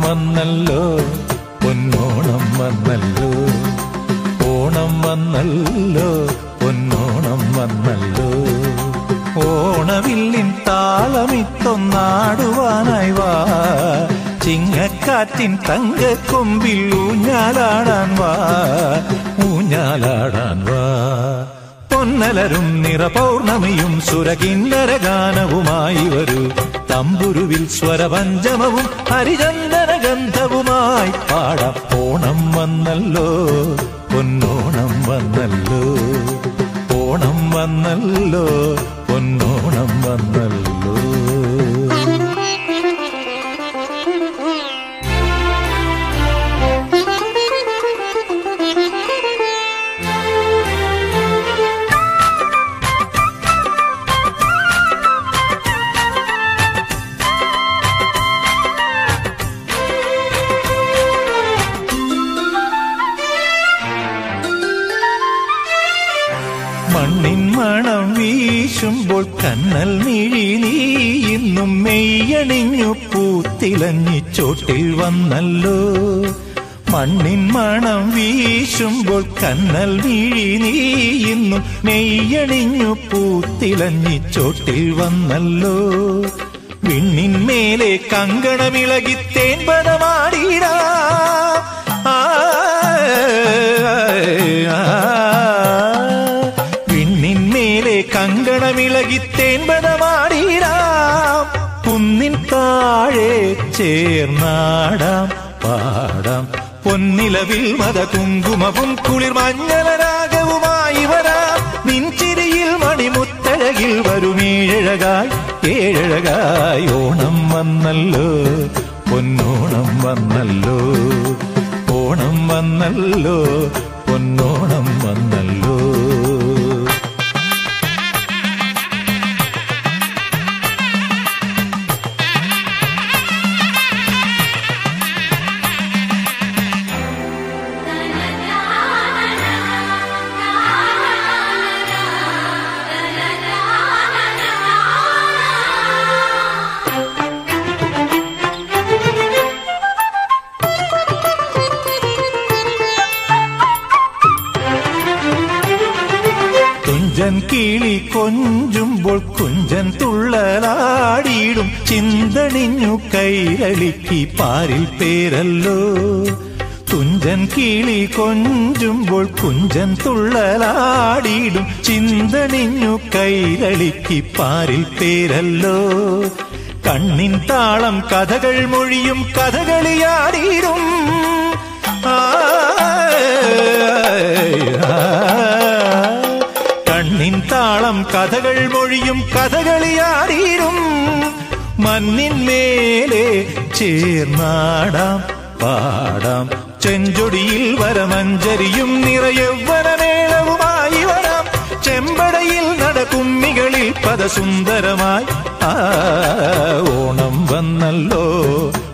വന്നല്ലോ പൊന്നോണം വന്നല്ലോ ഓണം വന്നല്ലോ പൊന്നോണം വന്നല്ലോ ഓണവില്ലിൻ താളമിത്തൊന്നാടുവാനായി വാ ചിങ്ങക്കാറ്റിൻ തങ്കക്കൊമ്പിൽ ഊഞ്ഞാലാടാൻ വാ ഊഞ്ഞാലാടാൻ വാ പൊന്നലരും നിറ പൗർണമിയും സുരകിന്നര ഗാനവുമായി വരൂ തമ്പുരുവിൽ സ്വരപഞ്ചമവും ഹരിചന്ദന ഗന്ധവുമായി പാടാം ഓണം വന്നല്ലോ പൊന്നോണം വന്നല്ലോ ഓണം വന്നല്ലോ പൊന്നോണം വന്നല്ലോ മണ്ണിൻ മണം വീശുമ്പോൾ കണ്ണൽ മിഴി നീ ഇന്നും മെയ്യണിഞ്ഞു പൂത്തിലഞ്ഞി ചോട്ടിൽ വന്നല്ലോ മണ്ണിൻ മണം വീശുമ്പോൾ കണ്ണൽ മിഴി നീ ഇന്നും മെയ്യണിഞ്ഞു പൂത്തിലഞ്ഞി ചോട്ടിൽ വന്നല്ലോ വിണ്ണിന്മേലെ കങ്കണമിളകി തേൻപനമാടിടാ വിണ്ണിന്മേലെ കങ്കണമിളകി തേൻപനമാടിടാം കുന്നിൻ താഴെ ചേർന്നാടാം പാടാം പൊന്നിലവിൽ മത കുങ്കുമവും കുളിർ മഞ്ഞളരാഗവുമായി വരാം നിൻചിരിയിൽ മണിമുത്തഴകിൽ വരുമേഴഴകായി ഏഴഴകായി ഓണം വന്നല്ലോ പൊന്നോണം വന്നല്ലോ ഓണം വന്നല്ലോ പൊന്നോണം വന്നല്ലോ തുഞ്ചൻ കിളി കൊഞ്ചുമ്പോൾ കുഞ്ചൻ തുള്ളലാടിയിടും ചിന്തണിഞ്ഞു കൈരളിക്ക് പാരിൽ പേരല്ലോ തുഞ്ചൻ കിളി കൊഞ്ചുമ്പോൾ കുഞ്ചൻ തുള്ളലാടിയിടും ചിന്തണിഞ്ഞു കൈരളിക്ക് പാരിൽ പേരല്ലോ കണ്ണിൻ താളം കഥകൾ മൊഴിയും കഥകളിയാടിയിടും ആ കണ്ണിൻ താളം കഥകൾ മൊഴിയും കഥകളിയാടിയിടും മണ്ണിന്മേലെ ചേർന്നാടാം പാടാം ചെഞ്ചൊടിയിൽ വരമഞ്ചരിയും നിറയൗവനമേളവുമായി വരാം ചെമ്പടയിൽ നടകുമ്മികളിൽ പദസുന്ദരമായി ആ ഓണം വന്നല്ലോ